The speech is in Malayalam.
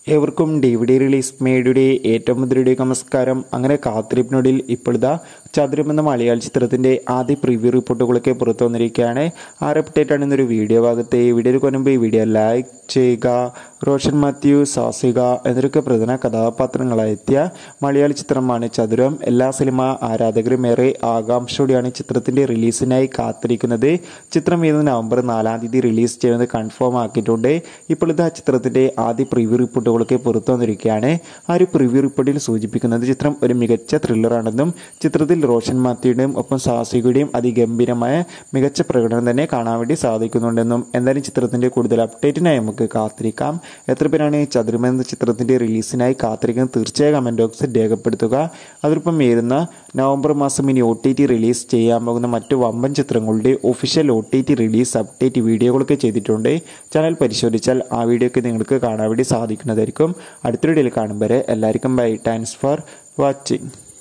ഏവർക്കും ഡി വി ഡി റിലീസ് മേഡിയുടെ ഏറ്റവും മുതലയുടെ നമസ്കാരം അങ്ങനെ കാത്തിരിപ്പിനൊടിയിൽ ഇപ്പോഴിതാ ചതുരം എന്ന മലയാള ചിത്രത്തിന്റെ ആദ്യ പ്രിവ്യൂ റിപ്പോർട്ടുകളൊക്കെ പുറത്തു വന്നിരിക്കുകയാണ് ആ അപ്ഡേറ്റ് ആണ് ഇന്നൊരു വീഡിയോ ഭാഗത്തെ ഈ വീഡിയോയിൽ കൊണ്ടുമ്പ് ഈ വീഡിയോ ലൈക്ക് ചെയ്യുക റോഷൻ മാത്യു സാസിക എന്നൊക്കെ പ്രധാന കഥാപാത്രങ്ങളായെത്തിയ മലയാള ചിത്രമാണ് ചതുരം എല്ലാ സിനിമ ആരാധകരും ഏറെ ആകാംക്ഷയോടെയാണ് ചിത്രത്തിന്റെ റിലീസിനായി കാത്തിരിക്കുന്നത് ചിത്രം ഇന്ന് നവംബർ നാലാം തീയതി റിലീസ് ചെയ്യുന്നത് കൺഫേം ആക്കിയിട്ടുണ്ട് ഇപ്പോൾ ഇത് ആ ചിത്രത്തിന്റെ ആദ്യ പ്രിവ്യൂ റിപ്പോർട്ടുകളൊക്കെ പുറത്തു വന്നിരിക്കുകയാണ് ആ ഒരു പ്രിവ്യൂ റിപ്പോർട്ടിൽ സൂചിപ്പിക്കുന്നത് ചിത്രം ഒരു മികച്ച ത്രില്ലറാണെന്നും ചിത്രത്തിൽ റോഷൻ മാത്യുടെയും ഒപ്പം സാഹസികയുടെയും അതിഗംഭീരമായ മികച്ച പ്രകടനം തന്നെ കാണാൻ വേണ്ടി സാധിക്കുന്നുണ്ടെന്നും എന്തായാലും ചിത്രത്തിന്റെ കൂടുതൽ അപ്ഡേറ്റിനായി നമുക്ക് കാത്തിരിക്കാം എത്ര പേരാണ് ചതുരം എന്ന ചിത്രത്തിന്റെ റിലീസിനായി കാത്തിരിക്കുന്നത് തീർച്ചയായും കമന്റ് ബോക്സിൽ രേഖപ്പെടുത്തുക അതിനൊപ്പം വരുന്ന നവംബർ മാസം ഇനി ഒ ടി ടി റിലീസ് ചെയ്യാൻ പോകുന്ന മറ്റു വമ്പൻ ചിത്രങ്ങളുടെ official O T T release update വീഡിയോകളൊക്കെ ചെയ്തിട്ടുണ്ട് ചാനൽ പരിശോധിച്ചാൽ ആ വീഡിയോ ഒക്കെ നിങ്ങൾക്ക് കാണാൻ വേണ്ടി സാധിക്കുന്നതായിരിക്കും അടുത്തൊരു ഡേയിൽ കാണും വരെ എല്ലാവർക്കും ബൈ താങ്ക്സ് ഫോർ വാച്ചിങ്